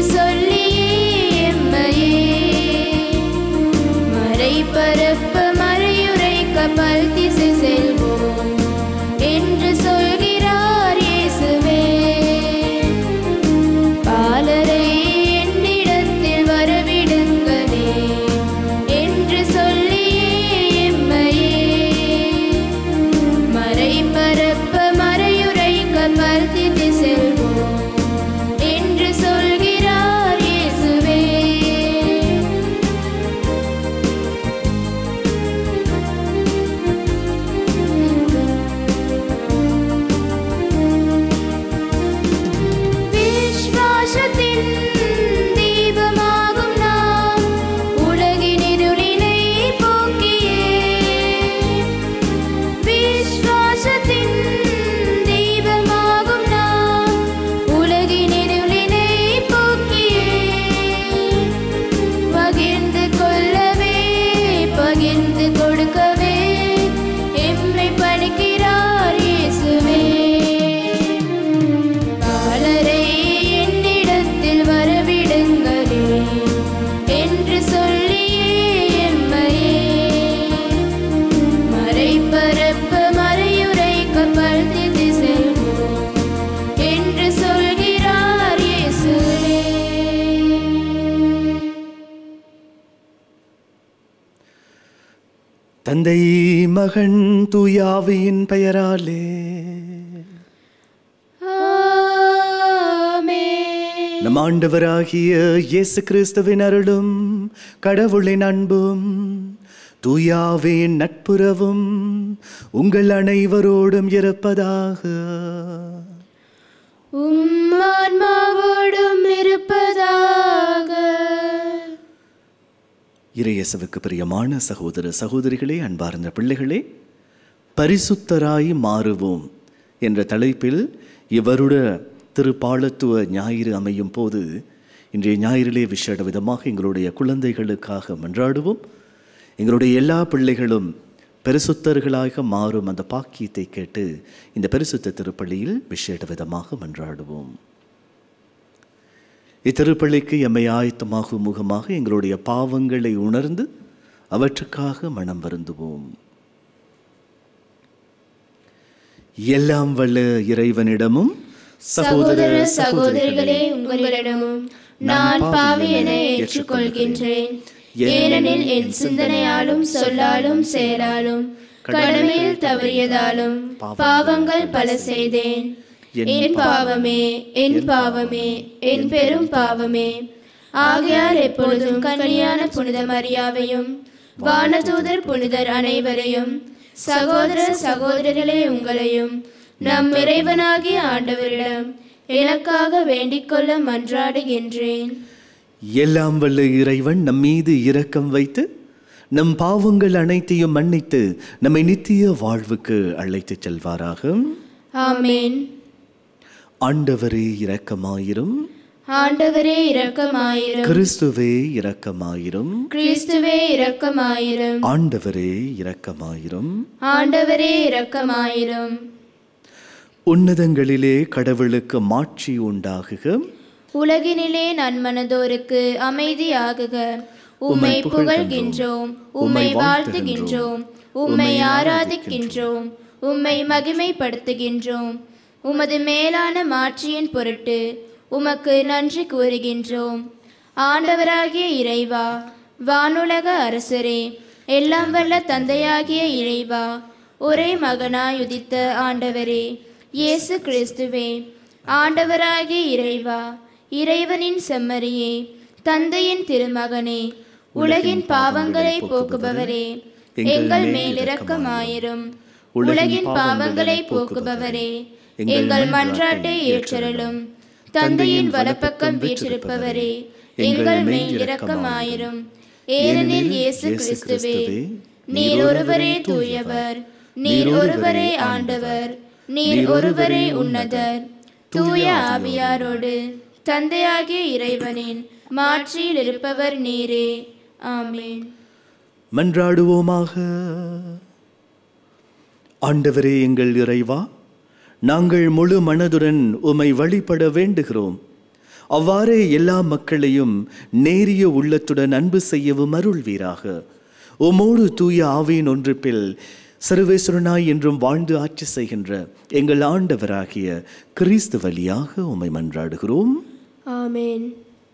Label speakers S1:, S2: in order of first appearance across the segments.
S1: சொல்லியே எம்மையே மறை பரப்ப மறையுரை கப்பல் திசை செல்வோம் என்று சொல்கிறார் இயேசுவே பாலரை என்னிடத்தில் வரவிடுங்களே என்று சொல்லியே எம்மையே மறை பரப்ப மறையுரை கப்பல் திசை செல்வோம் என்று சொல்கிறார் இயேசுவே விஸ்வாசத்தின் தீபமாகும் நாம் உலகின் இருளினை போக்கியே விஸ்வாசத்தின் தீபமாகும் நாம் உலகின் இருளினை போக்கியே பகிர்ந்து கொள்ளவே பகிர்ந்து கொடுக்கவே எம்மை பணிக்கிறார் இயேசுவே பாலரை என்னிடத்தில் வரவிடுங்களே என்று சொல்லியே எம்மையே மறை பரப்ப மறையுரை கப்பல் திசை செல்வோம் என்று சொல்கிறார் இயேசுவே
S2: தந்தை மகன் தூயாவியின் பெயராலே
S1: ஆமென்.
S2: நம் ஆண்டவராகிய இயேசு கிறிஸ்துவின் அருளும் கடவுளின் அன்பும் தூயாவின் நட்புறவும் உங்கள் அனைவரோடும் இருப்பதாக
S1: உம் ஆன்மாவோடும் இருப்பதாக
S2: இறையேசுவுக்கு பிரியமான சகோதர சகோதரிகளே அன்பார்ந்த பிள்ளைகளே பரிசுத்தராய் மாறுவோம் என்ற தலைப்பில் இவருட திருப்பாலத்துவ ஞாயிறு அமையும் போது இன்றைய ஞாயிறிலே விசேட விதமாக எங்களுடைய குழந்தைகளுக்காக மன்றாடுவோம் எங்களுடைய எல்லா பிள்ளைகளும் பரிசுத்தர்களாக மாறும் அந்த பாக்கியத்தை கேட்டு இந்த பரிசுத்த திருப்பள்ளியில் விசேட விதமாக மன்றாடுவோம் இத்திருப்பள்ளிக்கு எம்மை ஆயத்தமாகும் முகமாக எங்களுடைய பாவங்களை உணர்ந்து அவற்றுக்காக மனம் வருந்துவோம் எல்லாம் வல்ல இறைவனிடமும்
S1: சகோதர சகோதரிகளே உங்களிடமும் நான் பாவி என ஏற்றுக்கொள்கின்றேன் ஏனெனில் என் சிந்தனையாலும் சொல்லாலும் செயலாலும் கடமையில் தவறியதாலும் பாவங்கள் பல செய்தேன் என் பாவமே என் பாவமே என் பெரும் பாவமே ஆகையால் எப்பொழுதும் கன்னியான புனித மரியாவையும் வானதூதர் புனிதர் அனைவரையும் சகோதர சகோதரர்களே உங்களையும் நம் இறைவனாகிய ஆண்டவரிடம் எனக்காக வேண்டிக்கொள்ள மன்றாடுகின்றேன்
S2: எல்லாம் வல்ல இறைவன் நம் மீது இரக்கம் வைத்து நம் பாவங்கள் அனைத்தையும் மன்னித்து நம்மை நித்திய வாழ்வுக்கு அழைத்துச் செல்வாராக
S1: ஆமேன்
S2: ஆண்டவரே இரக்கமாயிரும்
S1: ஆண்டவரே இரக்கமாயிரும்
S2: கிறிஸ்துவே இரக்கமாயிரும்
S1: கிறிஸ்துவே இரக்கமாயிரும்
S2: ஆண்டவரே இரக்கமாயிரும்
S1: ஆண்டவரே இரக்கமாயிரும்
S2: உன்னதங்களிலே கடவுளுக்கு மாட்சி உண்டாகுக
S1: உலகினிலே நன்மனதோருக்கு அமைதியாகுக உம்மை புகழ்கின்றோம் உம்மை வாழ்த்துகின்றோம் உம்மை ஆராதிக்கின்றோம் உம்மை மகிமைப்படுத்துகின்றோம் உமது மேலான மாட்சியின் பொருட்டு உமக்கு நன்றி கூறுகின்றோம் ஆண்டவராகிய இறைவா வானுலக அரசரே எல்லாம் வல்ல தந்தையாகிய இறைவா ஒரே மகனாய் உதித்த ஆண்டவரே இயேசு கிறிஸ்துவே ஆண்டவராகிய இறைவா இறைவனின் செம்மறியே தந்தையின் திருமகனே உலகின் பாவங்களை போக்குபவரே எங்கள் மேல் இரக்கமாயிரும் உலகின் பாவங்களை போக்குபவரே எங்கள் மன்றாட்டை ஏற்றருளும் தந்தையின் வலப்பக்கம் வீற்றிருப்பவரே எங்கள் மேல் இரக்கமாயிரும் ஏனெனில் இயேசு கிறிஸ்துவே நீர் ஒருவரே தூயவர் நீர் ஒருவரே ஆண்டவர் நீர் ஒருவரே உன்னதர் தூய ஆவியாரோடு தந்தையாகிய இறைவனின் மாட்சியில் இருப்பவர் நீரே ஆமென்
S2: மன்றாடுவோமாக ஆண்டவரே எங்கள் இறைவா நாங்கள் முழு மனதுடன் உம்மை வழிபட வேண்டுகிறோம் அவ்வாறே எல்லா மக்களையும் நேரிய உள்ளத்துடன் அன்பு செய்யவும் அருள்வீராக உமோடு தூய ஆவியின் ஒன்றிப்பில் சர்வேஸ்வரனாய் என்றும் வாழ்ந்து ஆட்சி செய்கின்ற எங்கள் ஆண்டவராகிய கிறிஸ்து வழியாக உம்மை மன்றாடுகிறோம்
S3: ஆமேன்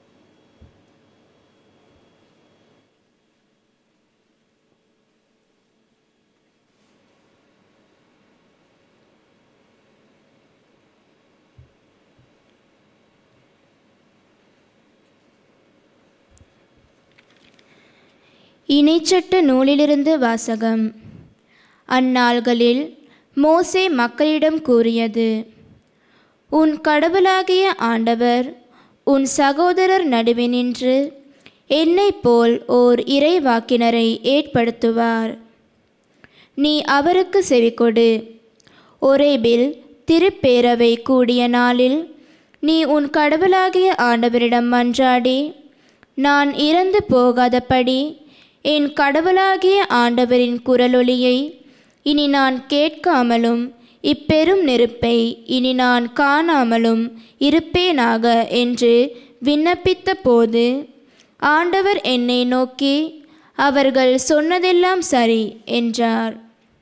S1: இணைச்சட்ட நூலிலிருந்து வாசகம் அந்நாள்களில் மோசே மக்களிடம் கூறியது உன் கடவுளாகிய ஆண்டவர் உன் சகோதரர் நடுவே நின்று என்னைப் போல் ஓர் இறைவாக்கினரை ஏற்படுத்துவார் நீ அவருக்கு செவிகொடு ஒரேபில் திருப்பேரவை கூடிய நாளில் நீ உன் கடவுளாகிய ஆண்டவரிடம் மன்றாடி நான் இறந்து போகாதபடி என் கடவுளாகிய ஆண்டவரின் குரலொலியை இனி நான் கேட்காமலும் இப்பெரும் நெருப்பை இனி நான் காணாமலும் இருப்பேனாக என்று விண்ணப்பித்த போது ஆண்டவர் என்னை நோக்கி அவர்கள் சொன்னதெல்லாம் சரி என்றார்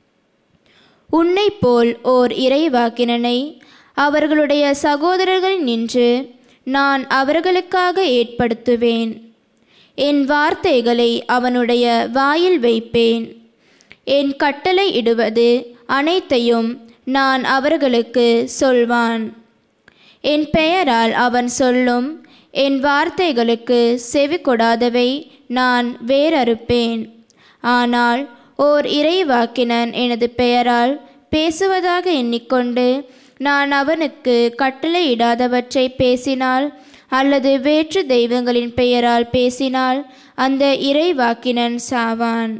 S1: உன்னைப் போல் ஓர் இறைவாக்கினனை அவர்களுடைய சகோதரர்கள் நின்று நான் அவர்களுக்காக ஏற்படுத்துவேன் என் வார்த்தைகளை அவனுடைய வாயில் வைப்பேன் என் கட்டளை இடுவது அனைத்தையும் நான் அவர்களுக்கு சொல்வான் என் பெயரால் அவன் சொல்லும் என் வார்த்தைகளுக்கு செவி கொடாதவை நான் வேறறுப்பேன் ஆனால் ஓர் இறைவாக்கினன் எனது பெயரால் பேசுவதாக எண்ணிக்கொண்டு நான் அவனுக்கு கட்டளையிடாதவற்றை பேசினால் அல்லது வேற்று தெய்வங்களின் பெயரால் பேசினால் அந்த இறைவாக்கினன் சாவான்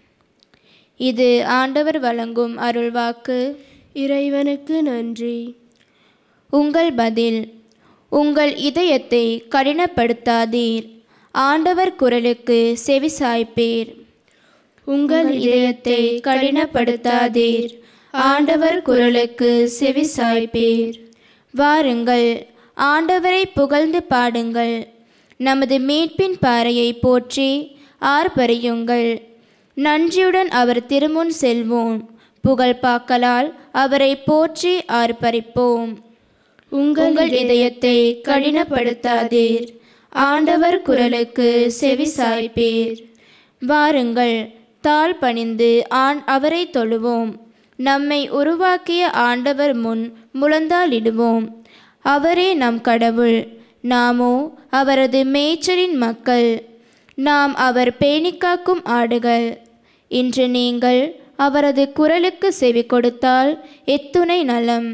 S1: இது ஆண்டவர் வழங்கும் அருள்வாக்கு
S3: இறைவனுக்கு நன்றி
S1: உங்கள் பதில் உங்கள் இதயத்தை கடினப்படுத்தாதீர் ஆண்டவர் குரலுக்கு செவிசாய்ப்பீர் உங்கள் இதயத்தை கடினப்படுத்தாதீர் ஆண்டவர் குரலுக்கு செவிசாய்ப்பீர் வாருங்கள் ஆண்டவரை புகழ்ந்து பாடுங்கள் நமது மீட்பின் பாறையை போற்றி ஆர்ப்பரியுங்கள் நன்றியுடன் அவர் திருமுன் செல்வோம் புகழ் பாக்கலால் அவரை போற்றி ஆர்ப்பரிப்போம் உங்கள் இதயத்தை கடினப்படுத்தாதீர் ஆண்டவர் குரலுக்கு செவிசாய்ப்பீர் வாருங்கள் தாழ் பணிந்து ஆண் அவரை தொழுவோம் நம்மை உருவாக்கிய ஆண்டவர் முன் முழந்தாளிடுவோம் அவரே நம் கடவுள் நாமோ அவரது மேய்ச்சலின் மக்கள் நாம் அவர் பேணிக்காக்கும் ஆடுகள் இன்று நீங்கள் அவரது குரலுக்கு செவி கொடுத்தால் எத்துணை நலம்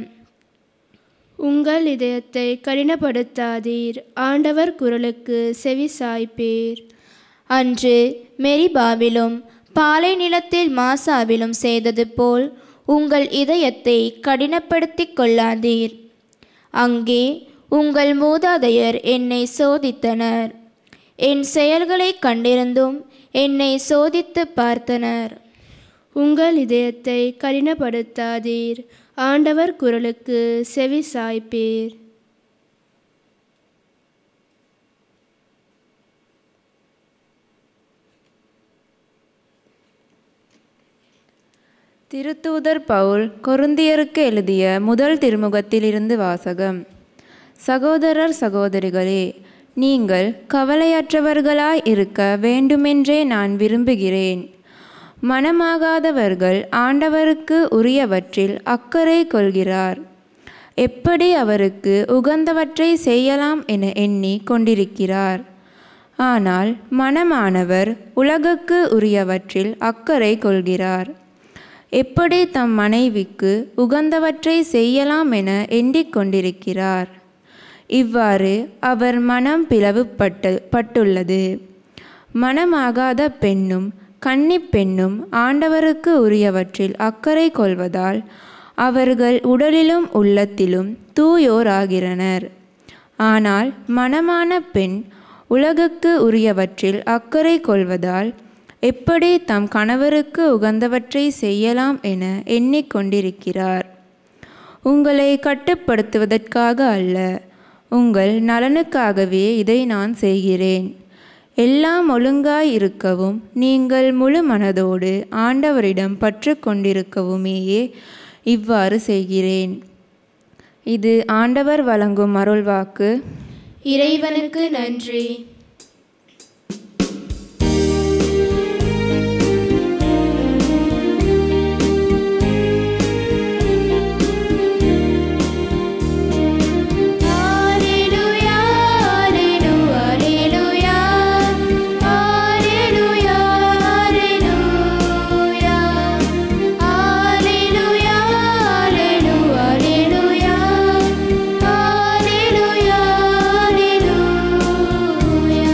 S3: உங்கள் இதயத்தை கடினப்படுத்தாதீர் ஆண்டவர் குரலுக்கு செவி சாய்ப்பீர்
S1: அன்று மெரிபாவிலும் பாலை நிலத்தில் மாசாவிலும் செய்தது போல் உங்கள் இதயத்தை கடினப்படுத்திக் கொள்ளாதீர் அங்கே உங்கள் மூதாதையர் என்னை சோதித்தனர் என் செயல்களை கண்டிருந்தும் என்னை சோதித்து பார்த்தனர்
S3: உங்கள் இதயத்தை கடினப்படுத்தாதீர் ஆண்டவர் குரலுக்கு செவி சாய்ப்பீர்
S4: திருத்தூதர் பவுல் கொருந்தியருக்கு எழுதிய முதல் திருமுகத்திலிருந்து வாசகம் சகோதரர் சகோதரிகளே நீங்கள் கவலையற்றவர்களாய் இருக்க வேண்டுமென்றே நான் விரும்புகிறேன் மனமாகாதவர்கள் ஆண்டவருக்கு உரியவற்றில் அக்கறை கொள்கிறார் எப்படி அவருக்கு உகந்தவற்றை செய்யலாம் என எண்ணி கொண்டிருக்கிறார் ஆனால் மனமானவர் உலகுக்கு உரியவற்றில் அக்கறை கொள்கிறார் எப்படி தம் மனைவிக்கு உகந்தவற்றை செய்யலாம் என எண்ணிக் கொண்டிருக்கிறார் இவ்வாறு அவர் மனம் பிளவுபட்டு பட்டுள்ளது மனமாகாத பெண்ணும் கன்னிப் பெண்ணும் ஆண்டவருக்கு உரியவற்றில் அக்கறை கொள்வதால் அவர்கள் உடலிலும் உள்ளத்திலும் தூயோராகிறனர் ஆனால் மனமான பெண் உலகுக்கு உரியவற்றில் அக்கறை கொள்வதால் எப்படி தம் கணவருக்கு உகந்தவற்றை செய்யலாம் என எண்ணிக்கொண்டிருக்கிறார் உங்களை கட்டுப்படுத்துவதற்காக அல்ல உங்கள் நலனுக்காகவே இதை நான் செய்கிறேன் எல்லாம் ஒழுங்காய் இருக்கவும் நீங்கள் முழு மனதோடு ஆண்டவரிடம் பற்று கொண்டிருக்கவுமேயே இவ்வாறு செய்கிறேன் இது ஆண்டவர் வழங்கும் அருள்வாக்கு
S3: இறைவனுக்கு நன்றி
S1: Alleluia, Alleluia, Alleluia. Alleluia, Alleluia. Alleluia, Alleluia, Alleluia. Alleluia, Alleluia.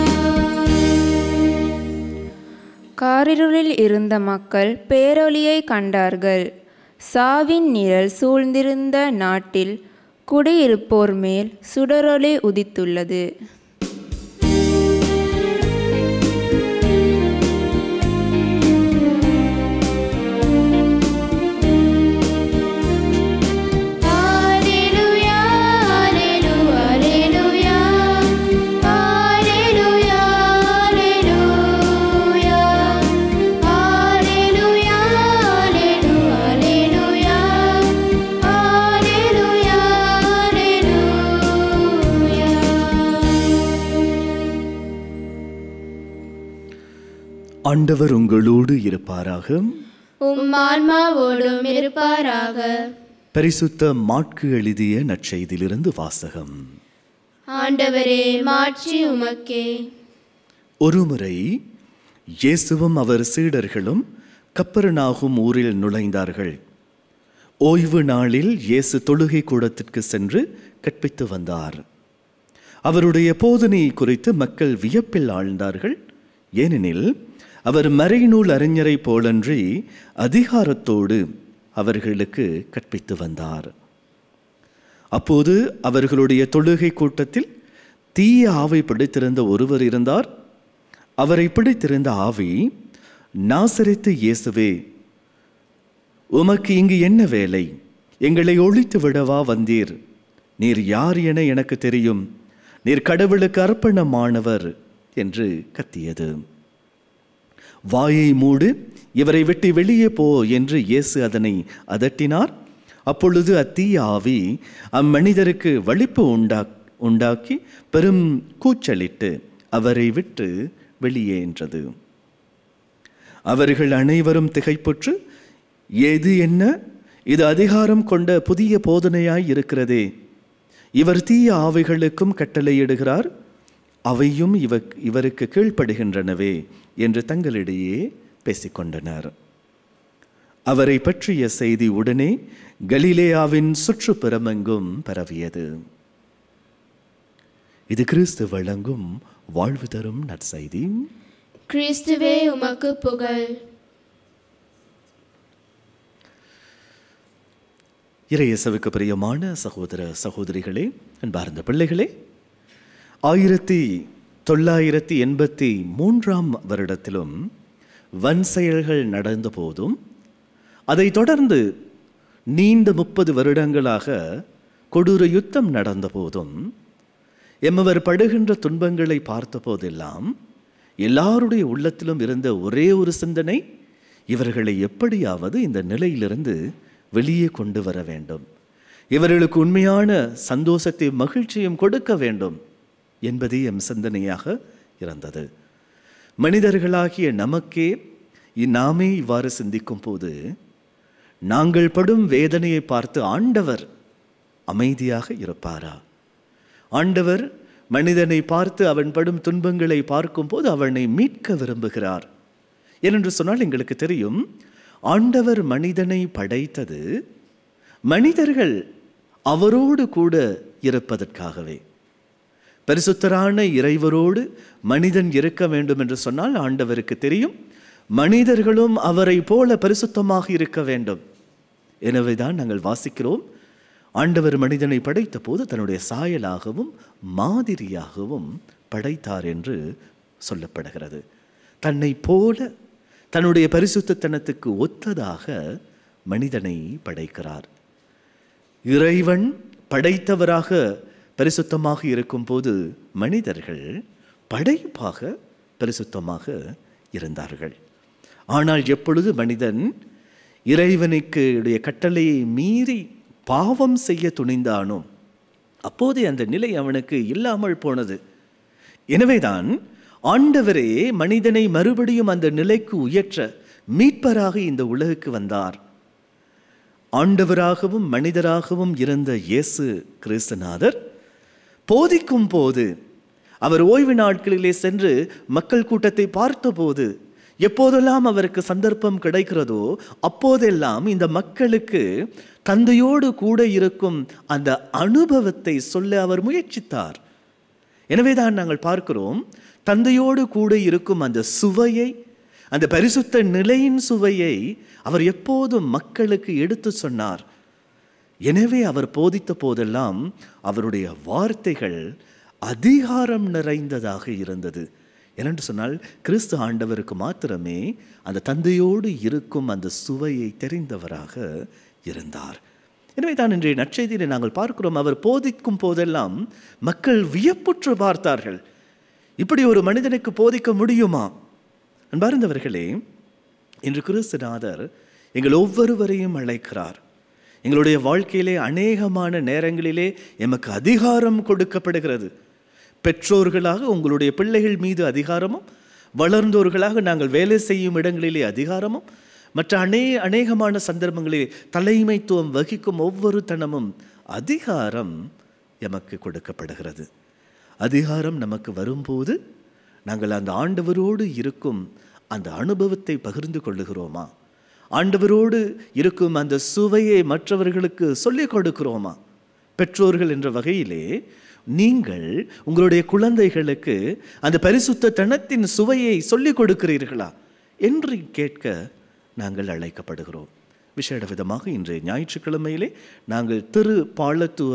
S4: காரிருளில் இருந்த மக்கள் பேரொளியை கண்டார்கள் சாவின் நிழல் சூழ்ந்திருந்த நாட்டில் குடியிருப்போர் மேல் சுடரொளி உதித்துள்ளது
S1: Alleluia, Alleluia, Alleluia. Alleluia, Alleluia. Alleluia, Alleluia, Alleluia. Alleluia, Alleluia.
S2: ஆண்டவர் உங்களோடு இருப்பாராக
S3: உம் ஆன்மாவோடும் இருப்பாராக
S2: பரிசுத்த மாட்கு எழுதிய நற்செய்தியிலிருந்து வாசகம்
S3: ஆண்டவரே மாட்சி உமக்கே
S2: ஒருமுறை இயேசுவும் அவர் சீடர்களும் கப்பரனாகும் ஊரில் நுழைந்தார்கள் ஓய்வு நாளில் இயேசு தொழுகை கூடத்திற்கு சென்று கற்பித்து வந்தார் அவருடைய போதனையை குறித்து மக்கள் வியப்பில் ஆழ்ந்தார்கள் ஏனெனில் அவர் மறைநூல் அறிஞரைப் போலன்றி அதிகாரத்தோடு அவர்களுக்கு கற்பித்து வந்தார் அப்போது அவர்களுடைய தொழுகை கூட்டத்தில் தீய ஆவை பிடித்திருந்த ஒருவர் இருந்தார் அவரை பிடித்திருந்த ஆவி நாசரித்து இயேசுவே உமக்கு இங்கு என்ன வேலை எங்களை ஒழித்து விடவா வந்தீர் நீர் யார் என எனக்கு தெரியும் நீர் கடவுளுக்கு அர்ப்பணமானவர் என்று கத்தியது வாயை மூடு இவரை விட்டு வெளியே போ என்று இயேசு அதனை அதட்டினார் அப்பொழுது அத்தீய ஆவி அம்மனிதருக்கு வலிப்பு உண்டா உண்டாக்கி பெரும் கூச்சலிட்டு அவரை விட்டு வெளியேன்றது அவர்கள் அனைவரும் திகைப்புற்று எது என்ன இது அதிகாரம் கொண்ட புதிய போதனையாய் இருக்கிறதே இவர் தீய ஆவைகளுக்கும் கட்டளையிடுகிறார் அவையும் இவ இவருக்கு கீழ்ப்படுகின்றனவே என்று தங்களிடையே பேசிக்கொண்டனர் அவரை பற்றிய செய்தி உடனே கலிலேயாவின் சுற்றுப்புறமெங்கும் பரவியது இது கிறிஸ்து வழங்கும் வாழ்வு தரும் நற்செய்தி
S3: கிறிஸ்துவே உமக்கு புகழ்
S2: இறையேசுவுக்கு பிரியமான சகோதர சகோதரிகளே அன்பார்ந்த பிள்ளைகளே ஆயிரத்தி தொள்ளாயிரத்தி எண்பத்தி மூன்றாம் வருடத்திலும் வன் செயல்கள் நடந்த போதும் அதைத் தொடர்ந்து நீண்ட முப்பது வருடங்களாக கொடூர யுத்தம் நடந்த போதும் எம்மவர் படுகின்ற துன்பங்களை பார்த்த போதெல்லாம் எல்லாருடைய உள்ளத்திலும் இருந்த ஒரே ஒரு சிந்தனை இவர்களை எப்படியாவது இந்த நிலையிலிருந்து வெளியே கொண்டு வர வேண்டும் இவர்களுக்கு உண்மையான சந்தோஷத்தை மகிழ்ச்சியும் கொடுக்க வேண்டும் என்பதே எம் சிந்தனையாக இருந்தது மனிதர்களாகிய நமக்கே நாமே இவ்வாறு சிந்திக்கும் போது நாங்கள் படும் வேதனையை பார்த்து ஆண்டவர் அமைதியாக இருப்பாரா ஆண்டவர் மனிதனை பார்த்து அவன் படும் துன்பங்களை பார்க்கும்போது அவனை மீட்க விரும்புகிறார் ஏனென்று சொன்னால் எங்களுக்கு தெரியும் ஆண்டவர் மனிதனை படைத்தது மனிதர்கள் அவரோடு கூட இருப்பதற்காகவே பரிசுத்தரான இறைவரோடு மனிதன் இருக்க வேண்டும் என்று சொன்னால் ஆண்டவருக்கு தெரியும் மனிதர்களும் அவரை போல பரிசுத்தமாக இருக்க வேண்டும் எனவேதான் நாங்கள் வாசிக்கிறோம் ஆண்டவர் மனிதனை படைத்த போது தன்னுடைய சாயலாகவும் மாதிரியாகவும் படைத்தார் என்று சொல்லப்படுகிறது தன்னை போல தன்னுடைய பரிசுத்தத்தனத்துக்கு ஒத்ததாக மனிதனை படைக்கிறார் இறைவன் படைத்தவராக பரிசுத்தமாக இருக்கும்போது மனிதர்கள் படைப்பாக பரிசுத்தமாக இருந்தார்கள் ஆனால் எப்பொழுது மனிதன் இறைவனுக்கு உடைய கட்டளையை மீறி பாவம் செய்ய துணிந்தானோ அப்போதே அந்த நிலை அவனுக்கு இல்லாமல் போனது எனவேதான் ஆண்டவரே மனிதனை மறுபடியும் அந்த நிலைக்கு உயர்த்த மீட்பராக இந்த உலகுக்கு வந்தார் ஆண்டவராகவும் மனிதராகவும் இருந்த இயேசு கிறிஸ்துநாதர் போதிக்கும் போது அவர் ஓய்வு நாட்களிலே சென்று மக்கள் கூட்டத்தை பார்த்தபோது எப்போதெல்லாம் அவருக்கு சந்தர்ப்பம் கிடைக்கிறதோ அப்போதெல்லாம் இந்த மக்களுக்கு தந்தையோடு கூட இருக்கும் அந்த அனுபவத்தை சொல்ல அவர் முயற்சித்தார் எனவேதான் நாங்கள் பார்க்கிறோம் தந்தையோடு கூட இருக்கும் அந்த சுவையை அந்த பரிசுத்த நிலையின் சுவையை அவர் எப்போதும் மக்களுக்கு எடுத்து சொன்னார் எனவே அவர் போதித்த போதெல்லாம் அவருடைய வார்த்தைகள் அதிகாரம் நிறைந்ததாக இருந்தது ஏனென்று சொன்னால் கிறிஸ்து ஆண்டவருக்கு மாத்திரமே அந்த தந்தையோடு இருக்கும் அந்த சுவையை தெரிந்தவராக இருந்தார் எனவே தான் இன்றைய நற்செய்தியிலே நாங்கள் பார்க்கிறோம் அவர் போதிக்கும் போதெல்லாம் மக்கள் வியப்புற்று பார்த்தார்கள் இப்படி ஒரு மனிதனுக்கு போதிக்க முடியுமா அன்பார்ந்தவர்களே இன்று கிறிஸ்துநாதர் எங்கள் ஒவ்வொருவரையும் அழைக்கிறார் எங்களுடைய வாழ்க்கையிலே அநேகமான நேரங்களிலே எமக்கு அதிகாரம் கொடுக்கப்படுகிறது பெற்றோர்களாக உங்களுடைய பிள்ளைகள் மீது அதிகாரமும் வளர்ந்தோர்களாக நாங்கள் வேலை செய்யும் இடங்களிலே அதிகாரமும் மற்ற அநே அநேகமான சந்தர்ப்பங்களில் தலைமைத்துவம் வகிக்கும் ஒவ்வொரு தனமும் அதிகாரம் எமக்கு கொடுக்கப்படுகிறது அதிகாரம் நமக்கு வரும்போது நாங்கள் அந்த ஆண்டவரோடு இருக்கும் அந்த அனுபவத்தை பகிர்ந்து கொள்ளுகிறோமா ஆண்டவரோடு இருக்கும் அந்த சுவையை மற்றவர்களுக்கு சொல்லிக் கொடுக்கிறோமா பெற்றோர்கள் என்ற வகையிலே நீங்கள் உங்களுடைய குழந்தைகளுக்கு அந்த பரிசுத்த தனத்தின் சுவையை சொல்லிக் கொடுக்கிறீர்களா என்று கேட்க நாங்கள் அழைக்கப்படுகிறோம் விசேட விதமாக இன்றைய ஞாயிற்றுக்கிழமையிலே நாங்கள் திரு பாலத்துவ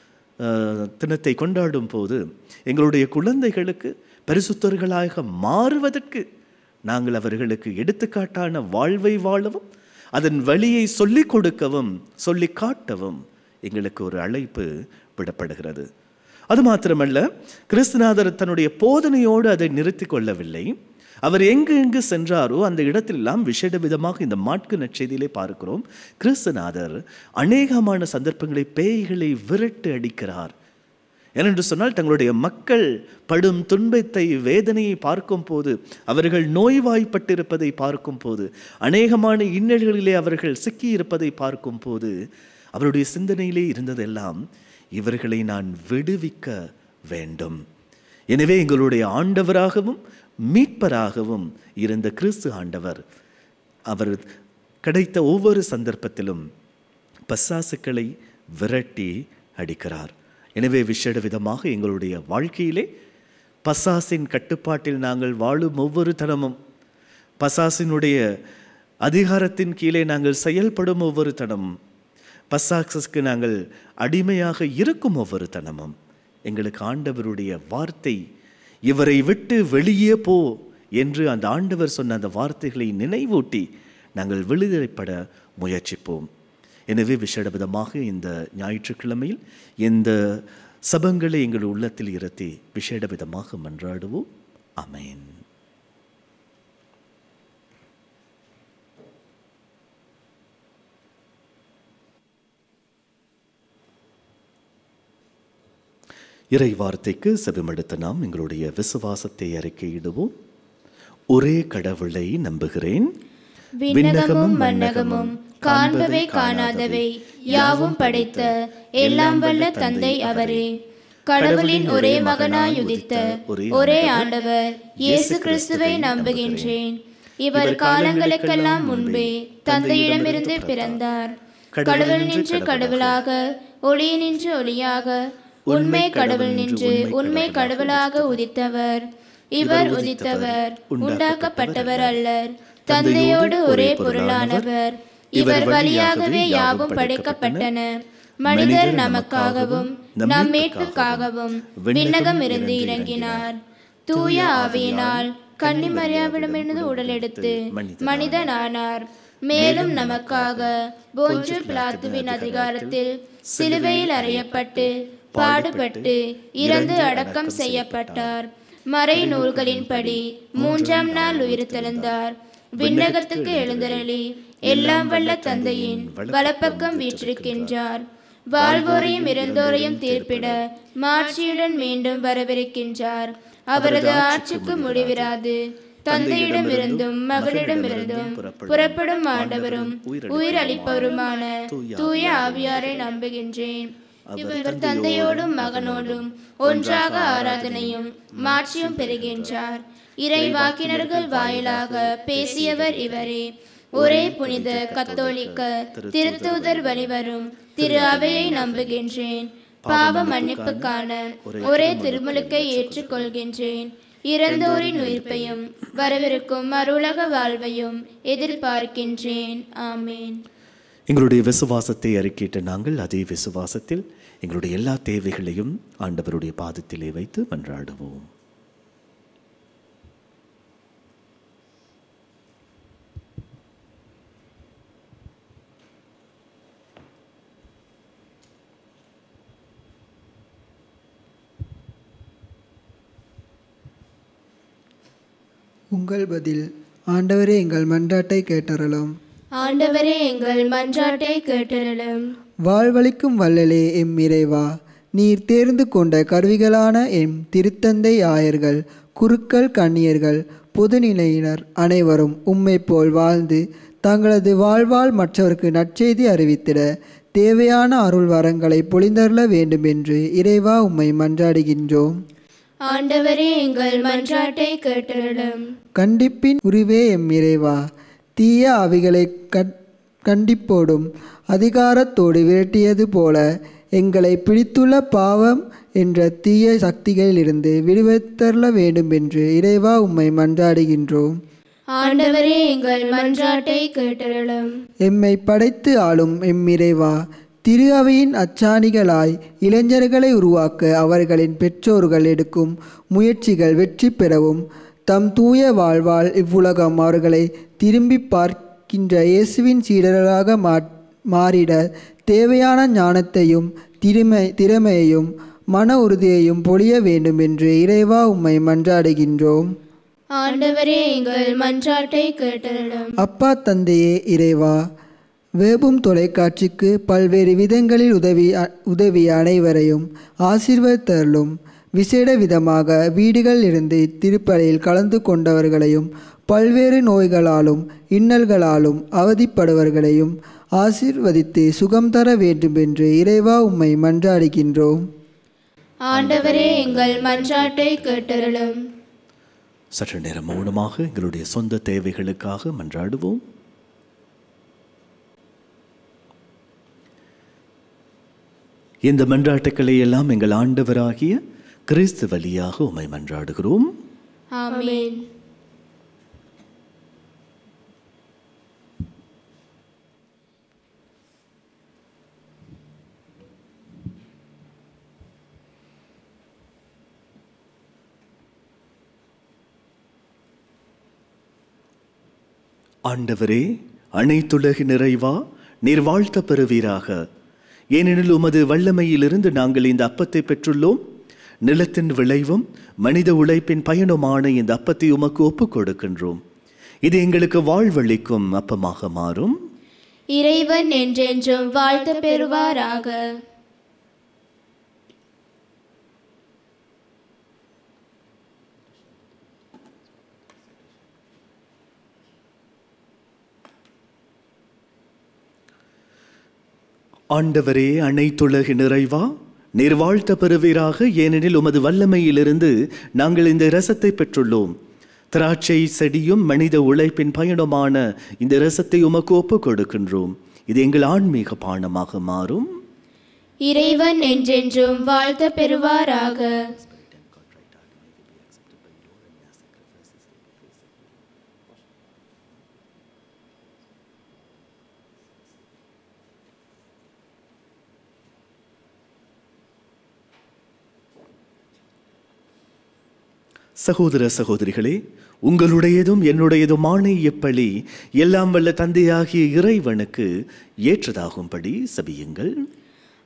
S2: அஹ், தினத்தை கொண்டாடும் போது எங்களுடைய குழந்தைகளுக்கு பரிசுத்தர்களாக மாறுவதற்கு நாங்கள் அவர்களுக்கு எடுத்துக்காட்டான வாழ்வை வாழவும் அதன் வழியை சொல்லிக் கொடுக்கவும் சொல்லிக் காட்டவும் எங்களுக்கு ஒரு அழைப்பு விடப்படுகிறது அது மாத்திரமல்ல கிறிஸ்துநாதர் தன்னுடைய போதனையோடு அதை நிறுத்தி கொள்ளவில்லை அவர் எங்கு எங்கு சென்றாரோ அந்த இடத்திலெல்லாம் விசேட விதமாக இந்த மாட்கு நற்செய்தியிலே பார்க்கிறோம் கிறிஸ்துநாதர் அநேகமான சந்தர்ப்பங்களை பேய்களை விரட்டு அடிக்கிறார் ஏனென்று சொன்னால் தங்களுடைய மக்கள் படும் துன்பத்தை வேதனையை பார்க்கும் போது அவர்கள் நோய்வாய்ப்பட்டிருப்பதை பார்க்கும் போது அநேகமான இன்னல்களிலே அவர்கள் சிக்கியிருப்பதை பார்க்கும் போது அவருடைய சிந்தனையிலே இருந்ததெல்லாம் இவர்களை நான் விடுவிக்க வேண்டும் எனவே எங்களுடைய ஆண்டவராகவும் மீட்பராகவும் இருந்த கிறிஸ்து ஆண்டவர் அவர் கிடைத்த ஒவ்வொரு சந்தர்ப்பத்திலும் பசாசுக்களை விரட்டி அடிக்கிறார் எனவே விசேட விதமாக எங்களுடைய வாழ்க்கையிலே பசாசின் கட்டுப்பாட்டில் நாங்கள் வாழும் ஒவ்வொரு தனமும் பசாசினுடைய அதிகாரத்தின் கீழே நாங்கள் செயல்படும் ஒவ்வொரு தனமும் பசாக்ஸஸ்க்கு நாங்கள் அடிமையாக இருக்கும் ஒவ்வொரு தனமும் எங்களுக்கு ஆண்டவருடைய வார்த்தை இவரை விட்டு வெளியே போ என்று அந்த ஆண்டவர் சொன்ன அந்த வார்த்தைகளை நினைவூட்டி நாங்கள் விடுதலைப்பட முயற்சிப்போம் எனவே விசேட விதமாக இந்த ஞாயிற்றுக்கிழமையில் இந்த சபங்களை எங்கள் உள்ளத்தில் இருத்தி விசேட விதமாக மன்றாடுவோம் அமேன் இறை வார்த்தைக்கு செவிமடுத்த நாம் எங்களுடைய விசுவாசத்தை அறிக்கையிடுவோம் ஒரே கடவுளை நம்புகிறேன்
S3: விண்ணகமும் மன்னகமும் காண்பவை காணாதவை யாவும் படைத்த எல்லாம் வல்ல தந்தை அவரே கடவுளின் ஒரே மகனாய் உதித்த ஒரே ஆண்டவர் இயேசு கிறிஸ்துவை நம்புகின்றேன் இவர் காலங்களுக்கெல்லாம் முன்பே தந்தையிடமிருந்து பிறந்தார் கடவுள் நின்று கடவுளாக ஒளி நின்று ஒளியாக உண்மை கடவுள் நின்று உண்மை கடவுளாக உதித்தவர் இவர் உதித்தவர் உண்டாக்கப்பட்டவர் அல்லர் தந்தையோடு ஒரே பொருளானவர் இவர் வழியாகவே யாவும் படைக்கப்பட்டன மனிதர் நமக்காகவும் நம் மீட்புக்காகவும் விண்ணகம் இருந்து இறங்கினார் தூய ஆவியினால் கன்னிமரியாவிடமிருந்து உடலெடுத்து மனிதனானார் மேலும் நமக்காக போன்று பிளாத்துவின் அதிகாரத்தில் சிலுவையில் அறையப்பட்டு பாடுபட்டு இறந்து அடக்கம் செய்யப்பட்டார் மறை நூல்களின்படி மூன்றாம் நாள் உயிர்த்தெழுந்தார் விண்ணகத்துக்கு எழுந்தருளி எல்லாம் வல்ல தந்தையின் வலப்பக்கம் வீற்றிருக்கின்றார் வாழ்வோரையும் இறந்தோரையும் தீர்ப்பிட மாட்சியுடன் மீண்டும் வரவிருக்கின்றார் அவரது ஆட்சிக்கு முடிவிராது தந்தையிடமிருந்தும் மகனிடமிருந்தும் புறப்படும் ஆண்டவரும் உயிரளிப்பவருமான தூய ஆவியாரை நம்புகின்றேன் இவர் தந்தையோடும் மகனோடும் ஒன்றாக ஆராதனையும் மாட்சியும் பெறுகின்றார் இறை வாக்கினர்கள் வாயிலாக பேசியவர் இவரே ஒரே புனித கத்தோலிக்க திருத்தூதர் வழிவரும் திரு அவையை நம்புகின்றேன் பாவ மன்னிப்புக்கான ஒரே திருமுழுக்கை ஏற்றுக்கொள்கின்றேன் இறந்தோரின் உயிர்ப்பையும் வரவிருக்கும் மறுவுலக வாழ்வையும் எதிர்பார்க்கின்றேன் ஆமேன்
S2: எங்களுடைய விசுவாசத்தை அறிக்கையிட்ட நாங்கள் அதே விசுவாசத்தில் எங்களுடைய எல்லா தேவைகளையும் ஆண்டவருடைய பாதத்திலே வைத்து மன்றாடுவோம்
S5: உங்கள் பதில் ஆண்டவரே எங்கள் மன்றாட்டை கேட்டறலும்
S3: ஆண்டவரே எங்கள் மன்றாட்டை கேட்டருளும்
S5: வாழ்வளிக்கும் வள்ளலே எம் இறைவா நீர் தேர்ந்து கொண்ட கருவிகளான எம் திருத்தந்தை ஆயர்கள் குருக்கள் கன்னியர்கள் பொதுநிலையினர் அனைவரும் உம்மை போல் வாழ்ந்து தங்களது வாழ்வால் மற்றவருக்கு நற்செய்தி அறிவித்திட தேவையான அருள் வரங்களை பொழிந்தருள வேண்டுமென்று இறைவா உம்மை மன்றாடுகின்றோம்
S3: ஆண்டவரே எங்கள் மன்றாட்டை கேட்டருளும்
S5: கண்டிப்பின் உருவே எம் இறைவா தீய ஆவிகளை கண் கண்டிப்போடும் அதிகாரத்தோடு விரட்டியது போல எங்களை பிடித்துள்ள பாவம் என்ற தீய சக்திகளிலிருந்து விடுவித்தருள வேண்டும் என்று இறைவா உம்மை மன்றாடுகின்றோம்
S3: ஆண்டவரே எங்கள் மன்றாட்டை கேட்டருளும்
S5: எம்மை படைத்து ஆளும் எம் இறைவா திரு அவையின் அச்சாணிகளாய் இளைஞர்களை உருவாக்க அவர்களின் பெற்றோர்கள் எடுக்கும் முயற்சிகள் வெற்றி பெறவும் தம் தூய வாழ்வால் இவ்வுலகம் அவர்களை திரும்பி பார்க்கின்ற இயேசுவின் சீடர்களாக மா மாறிட தேவையான ஞானத்தையும் திறமை திறமையையும் மன உறுதியையும் பொழிய வேண்டும் என்று இறைவா உம்மை மன்றாடுகின்றோம்
S3: ஆண்டவரே எங்கள் மன்றாட்டை கேட்டருளும்
S5: அப்பா தந்தையே இறைவா வேபும் தொலைக்காட்சிக்கு பல்வேறு விதங்களில் உதவி உதவிய அனைவரையும் ஆசீர்வதித்தருளும் விசேட விதமாக வீடுகளில் இருந்து திருப்பலியில் கலந்து கொண்டவர்களையும் பல்வேறு நோய்களாலும் இன்னல்களாலும் அவதிப்படுவர்களையும் ஆசீர்வதித்து சுகம் தர வேண்டுமென்று இறைவா உம்மை மன்றாடுகின்றோம்
S3: ஆண்டவரே எங்கள் மன்றாட்டை கேட்டருளும்
S2: சற்று நேரம் மௌனமாக எங்களுடைய சொந்த தேவைகளுக்காக மன்றாடுவோம் இந்த மன்றாட்டுக்களை எல்லாம் எங்கள் ஆண்டவராகிய கிறிஸ்து வழியாக உம்மை மன்றாடுகிறோம்
S3: ஆமென்
S2: ஆண்டவரே அனைத்துலகு நிறைவா நீர் வாழ்த்த பெறுவீராக ஏனெனில் உமது வல்லமையிலிருந்து நாங்கள் இந்த அப்பத்தை பெற்றுள்ளோம் நிலத்தின் விளைவும் மனித உழைப்பின் பயனுமான இந்த அப்பத்தை உமக்கு ஒப்புக் கொடுக்கின்றோம் இது எங்களுக்கு வாழ்வளிக்கும் அப்பமாக மாறும்
S3: இறைவன் என்றென்றும் வாழ்த்து பெறுவாராக
S2: ஆண்டவரே அனைத்துலகு நிறைவா நீர் வாழ்த்த பெறுவீராக ஏனெனில் உமது வல்லமையிலிருந்து நாங்கள் இந்த ரசத்தை பெற்றுள்ளோம் திராட்சை செடியும் மனித உழைப்பின் பயணமான இந்த ரசத்தை உமக்கு ஒப்புக் கொடுக்கின்றோம் இது எங்கள் ஆன்மீக பானமாக மாறும்
S3: இறைவன் என்றென்றும் வாழ்த்து பெறுவாராக
S2: சகோதர சகோதரிகளே உங்களுடையதும் என்னுடையதுமான இப்பலி எல்லாம் வல்ல தந்தையாகிய இறைவனுக்கு ஏற்றதாகும்படி சபியுங்கள்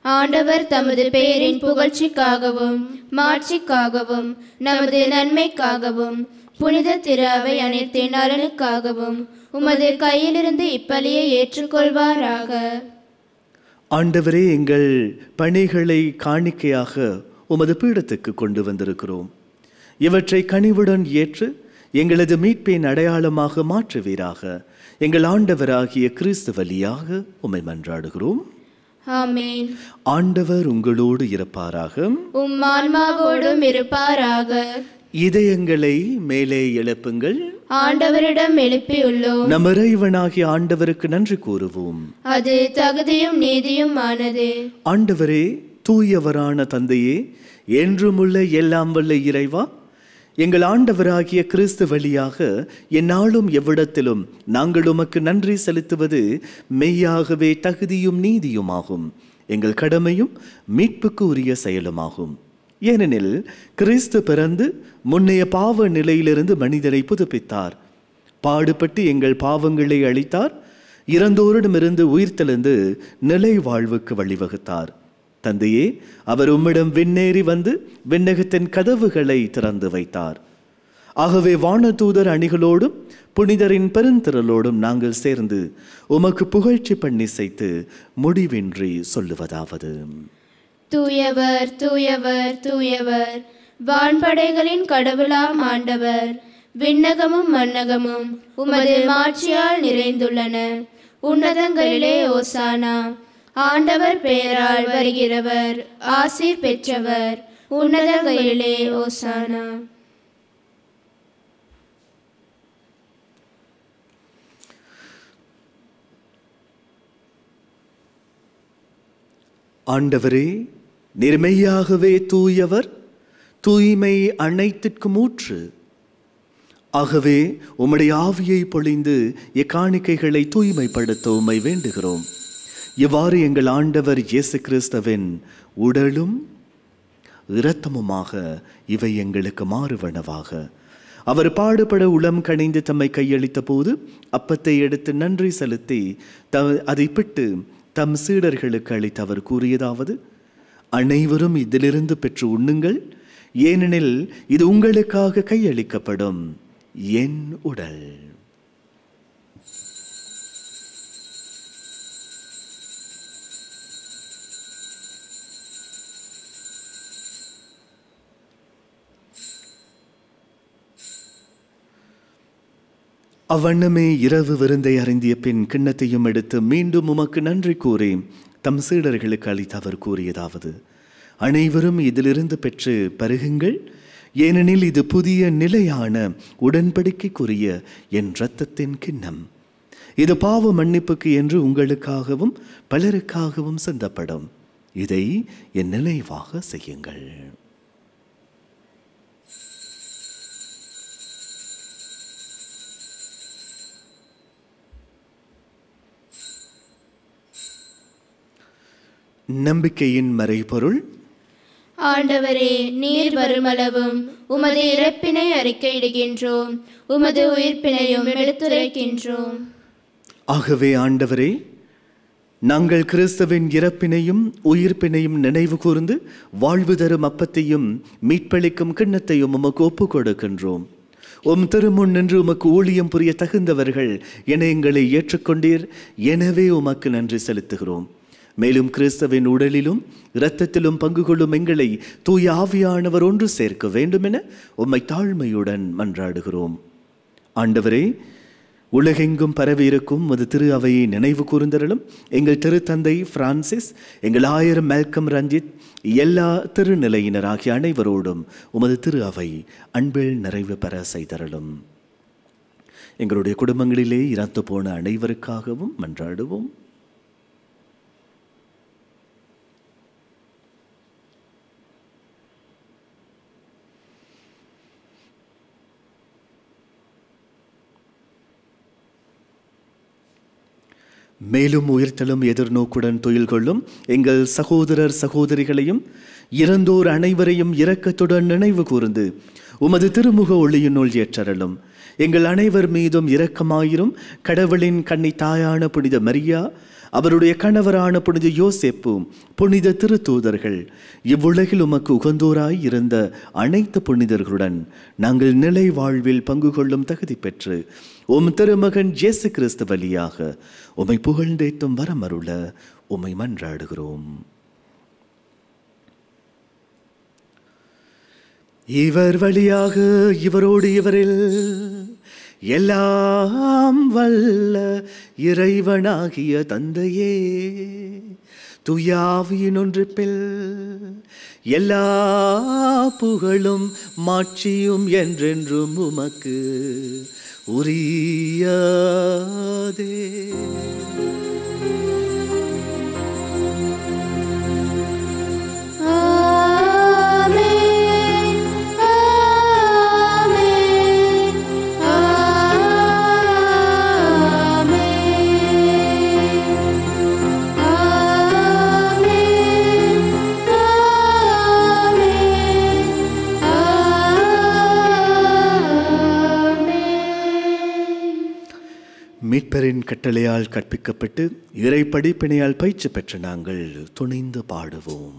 S3: ஆண்டவர் தமது பெயரின் புகழ்ச்சிக்காகவும் மாட்சிக்காகவும் நமது நன்மைக்காகவும் புனித திரு அவை அனைத்தின் நலனுக்காகவும் உமது கையிலிருந்து இப்பலியை ஏற்றுக்கொள்வாராக
S2: ஆண்டவரே எங்கள் பணிகளை காணிக்கையாக உமது பீடத்துக்கு கொண்டு வந்திருக்கிறோம் இவற்றை கனிவுடன் ஏற்று எங்களது மீட்பின் அடையாளமாக மாற்றுவீராக எங்கள் ஆண்டவராகிய கிறிஸ்து வழியாக உம்மை மன்றாடுகிறோம்
S3: ஆமேன்
S2: ஆண்டவர் உங்களோடு இருப்பாராக
S3: உம் ஆன்மாவோடும் இருப்பாராக
S2: இதயங்களை மேலே எழுப்புங்கள்
S3: ஆண்டவரிடம் எழுப்பியுள்ளோம்
S2: நம் இறைவனாகிய ஆண்டவருக்கு நன்றி கூறுவோம்
S3: அது தகுதியும் நீதியும் ஆனது
S2: ஆண்டவரே தூயவரான தந்தையே என்றுமுள்ள எல்லாம் வல்ல இறைவா எங்கள் ஆண்டவராகிய கிறிஸ்து வழியாக எந்நாளும் எவ்விடத்திலும் நாங்கள் உமக்கு நன்றி செலுத்துவது மெய்யாகவே தகுதியும் நீதியுமாகும் எங்கள் கடமையும் மீட்புக்கு உரிய செயலுமாகும் ஏனெனில் கிறிஸ்து பிறந்து முன்னைய பாவ நிலையிலிருந்து மனிதரை புதுப்பித்தார் பாடுபட்டு எங்கள் பாவங்களை அளித்தார் இறந்தோரிடமிருந்து உயிர்த்தெழுந்து நிலை வாழ்வுக்கு வழிவகுத்தார் தந்தையே அவர் உம்மிடம் விண்ணேறி வந்து விண்ணகத்தின் கதவுகளை திறந்து வைத்தார் ஆகவே வானதூதர் அணிகளோடும் புனிதரின் பெருந்திரளோடும் நாங்கள் சேர்ந்து உமக்கு புகழ்ச்சி பண்ணி செய்து முடிவின்றி சொல்லுவதாவது
S3: தூயவர் தூயவர் தூயவர் வான்படைகளின் கடவுளாம் ஆண்டவர் விண்ணகமும் மன்னகமும் உமது மாட்சியால் நிறைந்துள்ளன உன்னதங்களிலே ஓசானா ஆண்டவர் பெயரால் வருகிறவர் ஆசீர் பெற்றவர் உன்னதங்களிலே ஓசானா
S2: ஆண்டவரே நிர்மையாகவே தூயவர் தூய்மை அனைத்திற்கும் ஊற்று ஆகவே உம்முடைய ஆவியை பொழிந்து இக்காணிக்கைகளை தூய்மைப்படுத்த உம்மை வேண்டுகிறோம் இவ்வாறு எங்கள் ஆண்டவர் இயேசு கிறிஸ்தவின் உடலும் இரத்தமுமாக இவை எங்களுக்கு மாறுவனவாக அவர் பாடுபட உளம் கணிந்து தம்மை கையளித்த போது அப்பத்தை எடுத்து நன்றி செலுத்தி த அதை பிட்டு தம் சீடர்களுக்கு அளித்து அவர் கூறியதாவது அனைவரும் இதிலிருந்து பெற்று உண்ணுங்கள் ஏனெனில் இது உங்களுக்காக கையளிக்கப்படும் என் உடல் அவ்வண்ணமே இரவு விருந்தை அறிந்திய பின் கிண்ணத்தையும் எடுத்து மீண்டும் உமக்கு நன்றி கூறி தம் சீடர்களுக்கு அளித்து அவர் கூறியதாவது அனைவரும் இதிலிருந்து பெற்று பருகுங்கள் ஏனெனில் இது புதிய நிலையான உடன்படிக்கைக்குரிய என் இரத்தத்தின் கிண்ணம் இது பாவ மன்னிப்புக்கு என்று உங்களுக்காகவும் பலருக்காகவும் சிந்தப்படும் இதை என் நினைவாக செய்யுங்கள் நம்பிக்கையின் மறைபொருள்
S3: ஆண்டவரே நீர் வருமளவும் உமது இறப்பினை அறிக்கையிடுகின்றோம் உமது உயிர்ப்பினையும் எடுத்துரைக்கின்றோம்
S2: ஆகவே ஆண்டவரே நாங்கள் கிறிஸ்துவின் இறப்பினையும் உயிர்ப்பினையும் நினைவு கூர்ந்து வாழ்வு தரும் அப்பத்தையும் மீட்பளிக்கும் கிண்ணத்தையும் உமக்கு ஒப்புக் கொடுக்கின்றோம் உம் திருமுன் நின்று உமக்கு ஊழியம் புரிய தகுந்தவர்கள் என எங்களை ஏற்றுக்கொண்டீர் எனவே உமக்கு நன்றி செலுத்துகிறோம் மேலும் கிறிஸ்தவின் உடலிலும் இரத்தத்திலும் பங்கு கொள்ளும் எங்களை தூய ஆவியானவர் ஒன்று சேர்க்க வேண்டுமென உம்மை தாழ்மையுடன் மன்றாடுகிறோம் ஆண்டவரே உலகெங்கும் பரவியிருக்கும் உமது திரு அவையை நினைவு கூர்ந்தருளும் எங்கள் திருத்தந்தை பிரான்சிஸ் எங்கள் ஆயிரம் மேல்கம் ரஞ்சித் எல்லா திருநிலையினர் ஆகிய அனைவரோடும் உமது திரு அவை அன்பில் நிறைவு பெற செய்தருளும் எங்களுடைய குடும்பங்களிலே இறந்து போன அனைவருக்காகவும் மன்றாடுவோம் மேலும் உயிர்த்தலும் எதிர்நோக்குடன் துயில் கொள்ளும் எங்கள் சகோதரர் சகோதரிகளையும் இறந்தோர் அனைவரையும் இரக்கத்துடன் நினைவு கூர்ந்து உமது திருமுக ஒளியினுள் ஏற்றரலும் எங்கள் அனைவர் மீதும் இரக்கமாயிரும் கடவுளின் கன்னி தாயான புனித மரியா அவருடைய கணவரான புனித யோசேப்பும் புனித திருத்தூதர்கள் இவ்வுலகில் உமக்கு உகந்தோராய் இருந்த அனைத்து புனிதர்களுடன் நாங்கள் நிலை வாழ்வில் பங்கு கொள்ளும் தகுதி பெற்று உம் திருமகன் இயேசு கிறிஸ்து வழியாக உம்மை புகழ்ந்தேத்தும் வரமருள உம்மை மன்றாடுகிறோம் இவர் வழியாக இவரோடு இவரில் எல்லாம் வல்ல இறைவனாகிய தந்தையே துயாவியின் ஒன்றிப்பில் எல்லா புகழும் மாட்சியும் என்றென்றும் உமக்கு உரியதே
S1: ஆமென் ஆமென் ஆமென் ஆமென் ஆமென்
S2: மீட்பரின் கட்டளையால் கற்பிக்கப்பட்டு இறை படிப்பினையால் பயிற்சி பெற்ற நாங்கள் துணிந்து பாடுவோம்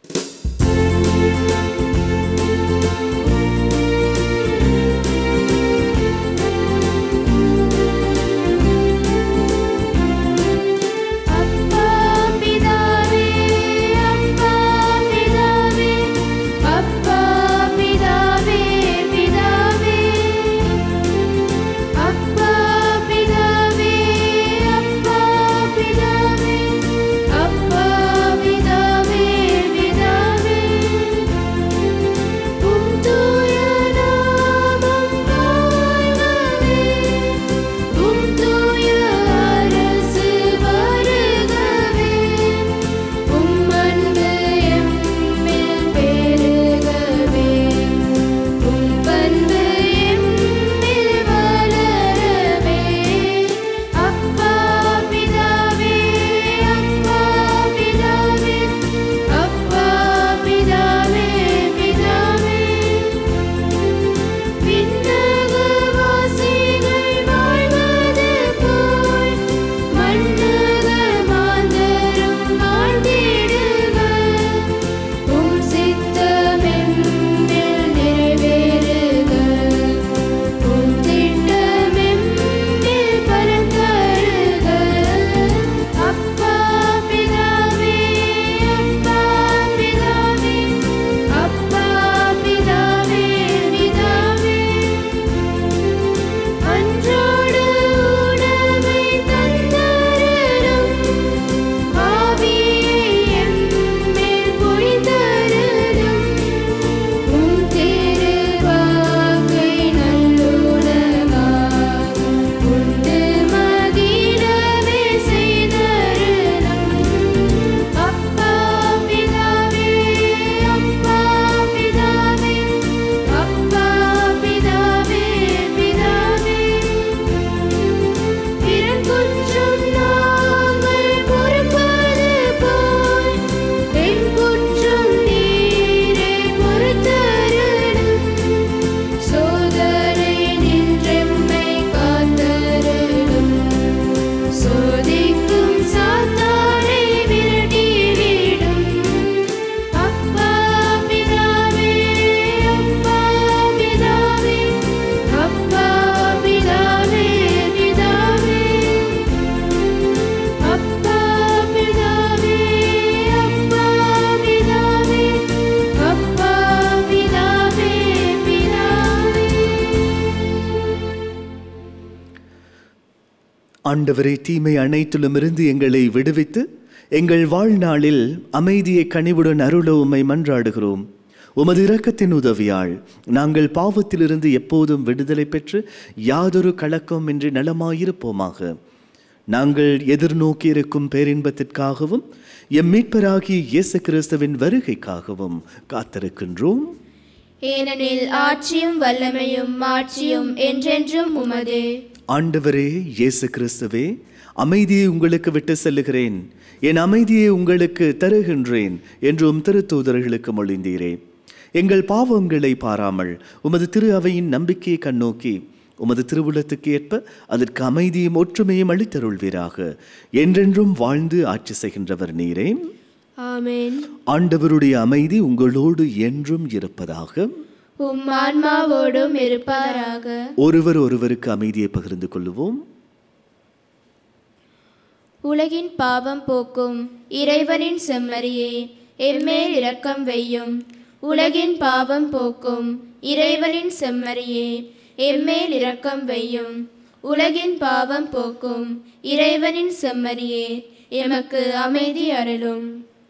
S1: அப்பா பிதாவே அப்பா பிதாவே அப்பா பிதாவே பிதாவே அப்பா பிதாவே அப்பா பிதாவே அப்பா பிதாவே பிதாவே உம் தூய நாமம் வாழ்கவே உம் தூய அரசு வருகவே உம் அன்பு எம்மில் பெருகவே உம் பண்பு எம்மில் வளரவே அப்பா பிதாவே அப்பா பிதாவே அப்பா பிதாவே பிதாவே விண்ணக வாசிகள் வாழ்வது போல் மண்ணக மாந்தரும் வாழ்ந்திடுக உம் சித்தமெம்மில் நிறைவேறுக உம் திட்டமெம்மில் பரந்தருக அப்பா பிதாவே அப்பா பிதாவே அப்பா பிதாவே பிதாவே அன்றாட உணவை தந்தருளும் ஆவியை எம்மேல் பொழிந்தருளும் உம் திருவாக்கை நல்லுணவாக உண்டு மகிழவே செய்தருளும் அப்பா பிதாவே அப்பா பிதாவே அப்பா பிதாவே பிதாவே பிறர்க்குற்றம் நாங்கள் பொறுப்பது போல் என் குற்றம் நீரே பொறுத்தருளும் சோதனை நின்றெம்மை காத்தருளும் சோதிக்கும் சாத்தானை விரட்டிவிடும் அப்பா பிதாவே அப்பா பிதாவே அப்பா பிதாவே பிதாவே அப்பா பிதாவே அப்பா பிதாவே அப்பா பிதாவே பிதாவே
S2: ஆண்டவரே தீமை அனைத்திலுமிருந்து எங்களை விடுவித்து எங்கள் வாழ்நாளில் அமைதியை கனிவுடன் அருள உம்மை மன்றாடுகிறோம் உமது இரக்கத்தின் உதவியால் நாங்கள் பாவத்திலிருந்து எப்போதும் விடுதலை பெற்று யாதொரு கலக்கமின்றி நலமாயிருப்போமாக நாங்கள் எதிர்நோக்கி இருக்கும் பேரின்பத்திற்காகவும் எம் மீட்பராகிய இயேசு கிறிஸ்துவின் வருகைக்காகவும் காத்திருக்கின்றோம்
S3: ஏனெனில் ஆட்சியும் வல்லமையும் மாட்சியும் என்றென்றும் உமது
S2: ஆண்டவரே இயேசு கிறிஸ்துவே அமைதியை உங்களுக்கு விட்டு செல்லுகிறேன் என் அமைதியை உங்களுக்கு தருகின்றேன் என்றும் திருத்தூதர்களுக்கு மொழிந்தீரே எங்கள் பாவங்களை பாராமல் உமது திரு அவையின் நம்பிக்கையை கண்ணோக்கி உமது திருவுளத்துக்கு ஏற்ப அதற்கு அமைதியும் ஒற்றுமையும் அளித்தருள்வீராக என்றென்றும் வாழ்ந்து ஆட்சி செய்கின்றவர் நீரே
S3: ஆமென்
S2: ஆண்டவருடைய அமைதி உங்களோடு என்றும் இருப்பதாக
S3: உம் ஆன்மாவோடும் இருப்பதாக
S2: ஒருவர் ஒருவருக்கு அமைதியை பகிர்ந்து கொள்ளுவோம்
S3: உலகின் பாவம் போக்கும் இறைவனின் செம்மறியே எம்மேல் இரக்கம் வையும் உலகின் பாவம் போக்கும் இறைவனின் செம்மறியே எம்மேல் இரக்கம் வையும் உலகின் பாவம் போக்கும் இறைவனின் செம்மறியே எமக்கு அமைதி அருளும்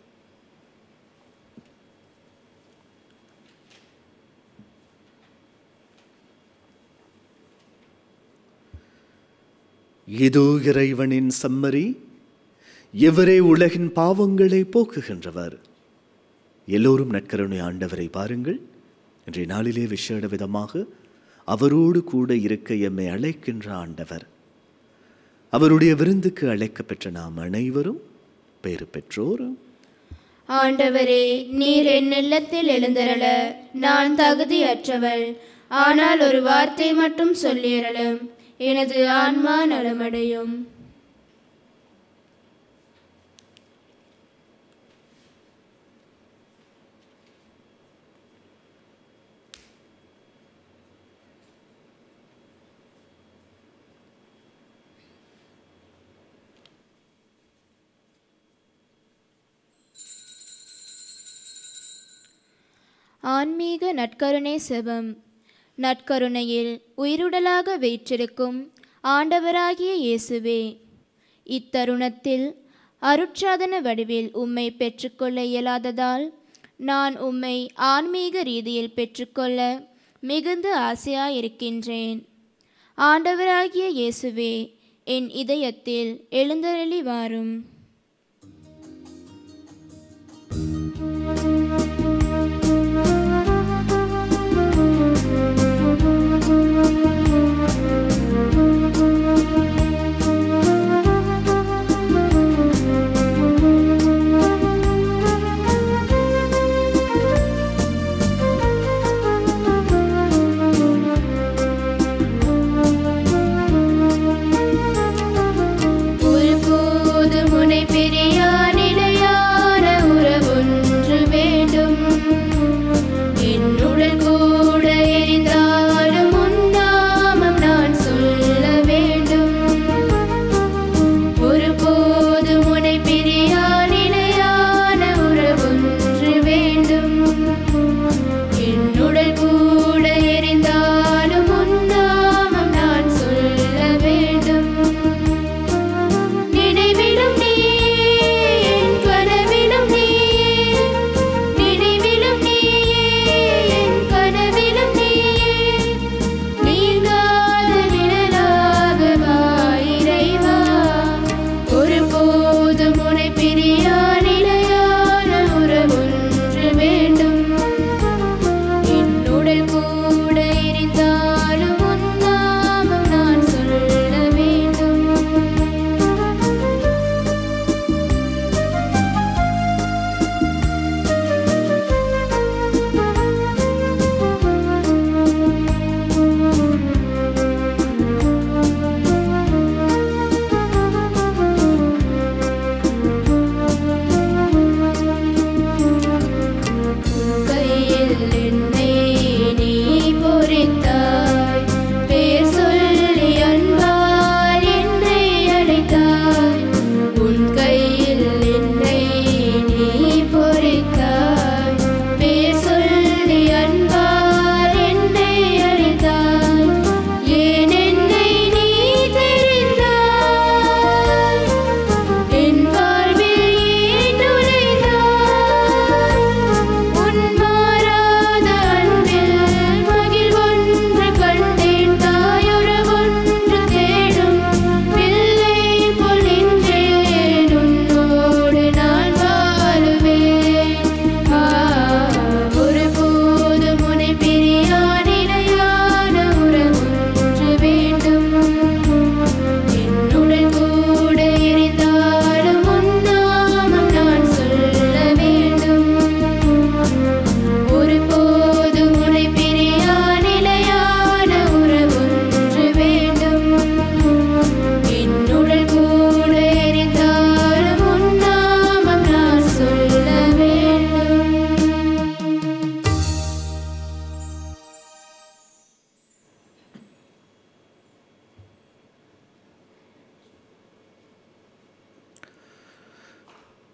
S2: இதோ இறைவனின் செம்மறி இவரே உலகின் பாவங்களை போக்குகின்றவர் எல்லோரும் நற்கருணை ஆண்டவரை பாருங்கள் இன்றைய நாளிலே விசேட விதமாக அவரோடு கூட இருக்க எம்மை அழைக்கின்ற ஆண்டவர் அவருடைய விருந்துக்கு அழைக்கப்பெற்ற நாம் அனைவரும் பேறு பெற்றோர்
S3: ஆண்டவரே நீர் என் இல்லத்தில் எழுந்தருள நான் தகுதியற்றவள் ஆனால் ஒரு வார்த்தை மட்டும் சொல்லியறலும் எனது ஆன்மா நலமடையும் ஆன்மீக நற்கருணை செபம் நற்கருணையில் உயிருடலாக வீற்றிருக்கும் ஆண்டவராகிய இயேசுவே இத்தருணத்தில் அருட்சாதன வடிவில் உம்மை பெற்றுக்கொள்ள இயலாததால் நான் உம்மை ஆன்மீக ரீதியில் பெற்றுக்கொள்ள மிகுந்த ஆசையாயிருக்கின்றேன் ஆண்டவராகிய இயேசுவே என் இதயத்தில் எழுந்தருளி வாரும் ஒருபோதும் உன்னை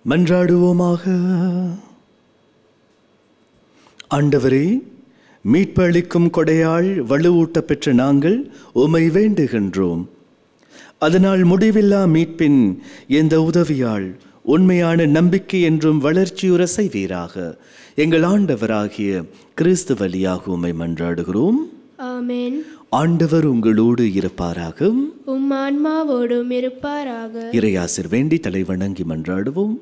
S2: மன்றாடுவோமாக ஆண்டவரே மீட்பு அளிக்கும் கொடையால் வலுவூட்ட பெற்ற நாங்கள் உமை வேண்டுகின்றோம் அதனால் முடிவில்லா மீட்பின் எந்த உதவியால் உண்மையான நம்பிக்கை என்றும் வளர்ச்சியுற செய்வீராக எங்கள் ஆண்டவராகிய கிறிஸ்து வழியாக உம்மை மன்றாடுகிறோம்
S1: ஆமென்
S2: ஆண்டவர் உங்களோடு இருப்பாராக
S1: உம் ஆன்மாவோடும் இருப்பாராக
S2: இறையாசிர் வேண்டி தலை வணங்கி மன்றாடுவோம்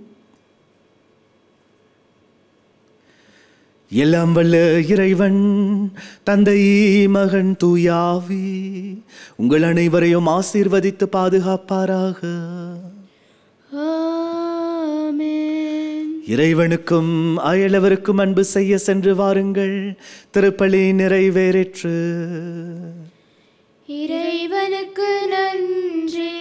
S2: எல்லாம் வல்ல இறைவன் தந்தை மகன் தூயாவி உங்கள் அனைவரையும் ஆசீர்வதித்து பாதுகாப்பாராக
S1: ஆமென்
S2: இறைவனுக்கும் அயலவருக்கும் அன்பு செய்ய சென்று வாருங்கள் திருப்பலி நிறைவேறிற்று
S1: இறைவனுக்கு நன்றி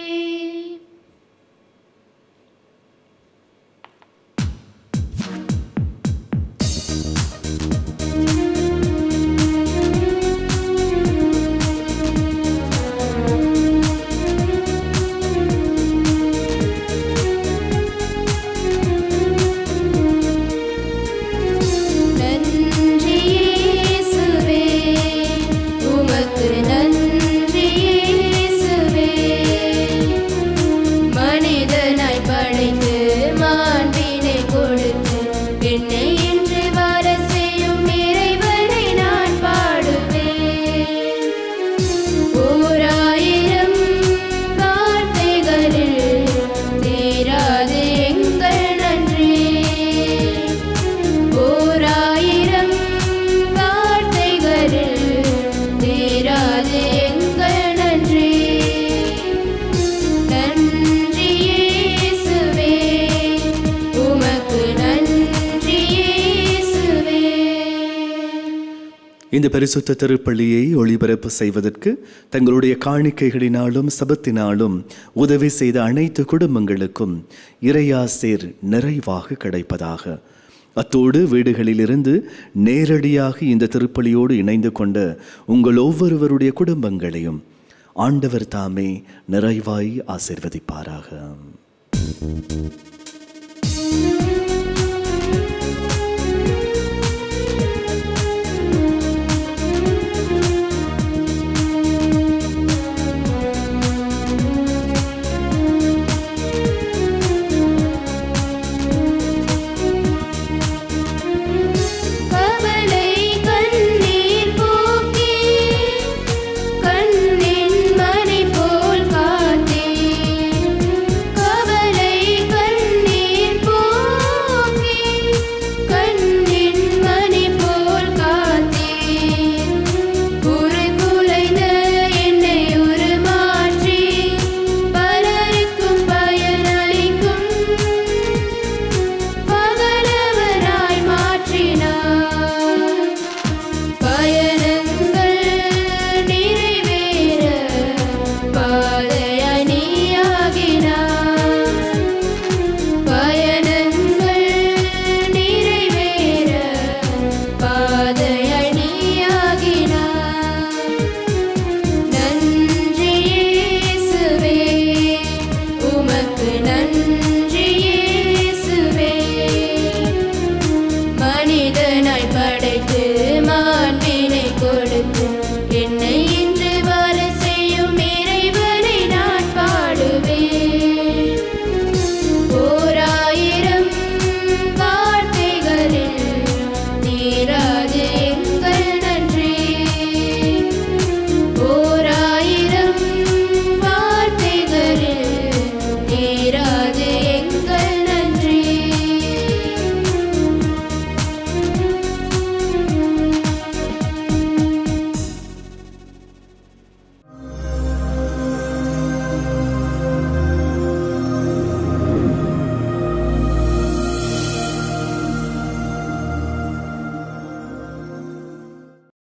S1: நன்றி இயேசுவே உமக்கு நன்றி இயேசுவே மனிதனாய் படைத்து மாண்பினை கொடுத்து என்னை இன்று வாழ செய்யும் இறைவனை நான் பாடுவேன் ஓராயிரம் வார்த்தைகளில் தீராது எங்கள் நன்றி ஓராயிரம் வார்த்தைகளில் தீராது எங்கள் நன்றி நன்றி இயேசுவே உமக்கு நன்றி இயேசுவே
S2: இந்த பரிசுத்த திருப்பள்ளியை ஒளிபரப்பு செய்வதற்கு தங்களுடைய காணிக்கைகளினாலும் சபத்தினாலும் உதவி செய்த அனைத்து குடும்பங்களுக்கும் இறையாசீர் நிறைவாக கிடைப்பதாக அத்தோடு வீடுகளிலிருந்து நேரடியாக இந்த திருப்பலியோடு இணைந்து கொண்ட உங்கள் ஒவ்வொருவருடைய குடும்பங்களையும் ஆண்டவர் தாமே நிறைவாய் ஆசிர்வதிப்பாராக